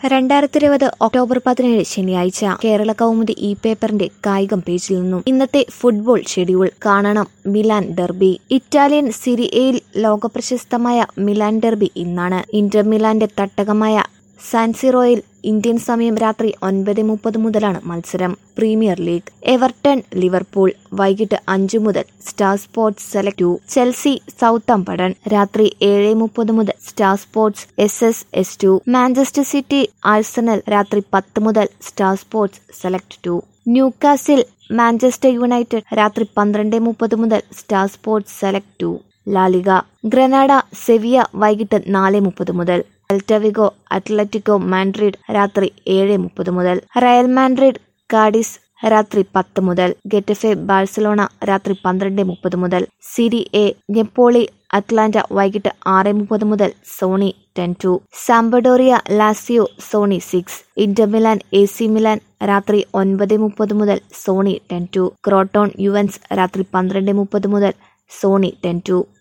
രണ്ടായിരത്തി ഇരുപത് ഒക്ടോബർ പതിനേഴ് ശനിയാഴ്ച കേരള കൗമുദി ഇ പേപ്പറിന്റെ കായികം പേജിൽ നിന്നും ഇന്നത്തെ ഫുട്ബോൾ ഷെഡ്യൂൾ കാണണം മിലാൻ ഡെർബി ഇറ്റാലിയൻ സിരിയയിൽ ലോകപ്രശസ്തമായ മിലാൻ ഡെർബി ഇന്നാണ് ഇന്റർ മിലാന്റെ തട്ടകമായ സാൻസിറോയിൽ ഇന്ത്യൻ സമയം രാത്രി ഒൻപത് മുപ്പത് മുതലാണ് മത്സരം പ്രീമിയർ ലീഗ് എവർട്ടൺ ലിവർപൂൾ വൈകിട്ട് അഞ്ചു മുതൽ Star Sports Select two Chelsea Southampton രാത്രി ഏഴ് മുപ്പത് മുതൽ Star Sports S S S two Manchester City Arsenal രാത്രി പത്ത് മുതൽ Star Sports Select two Newcastle Manchester United രാത്രി പന്ത്രണ്ട് മുപ്പത് മുതൽ Star Sports Select two La Liga Granada Sevilla വൈകിട്ട് നാല് മുപ്പത് മുതൽ എൽറ്റവിഗോ അത്ലറ്റിക്കോ മാൻഡ്രിഡ് രാത്രി ഏഴ് മുപ്പത് മുതൽ റയൽ മാൻഡ്രിഡ് കാഡിസ് രാത്രി പത്ത് മുതൽ ഗെറ്റഫെ ബാഴ്സലോണ രാത്രി പന്ത്രണ്ട് മുപ്പത് മുതൽ സിരി എ നെപ്പോളി അറ്റ്ലാന്റ വൈകിട്ട് ആറ് മുപ്പത് മുതൽ Sony Ten two Sampdoria Lazio Sony Six Inter Milan A C Milan രാത്രി ഒൻപത് മുപ്പത് മുതൽ Sony Ten two Crotone Juventus രാത്രി പന്ത്രണ്ട് മുപ്പത് മുതൽ സോണി ടെൻ ടു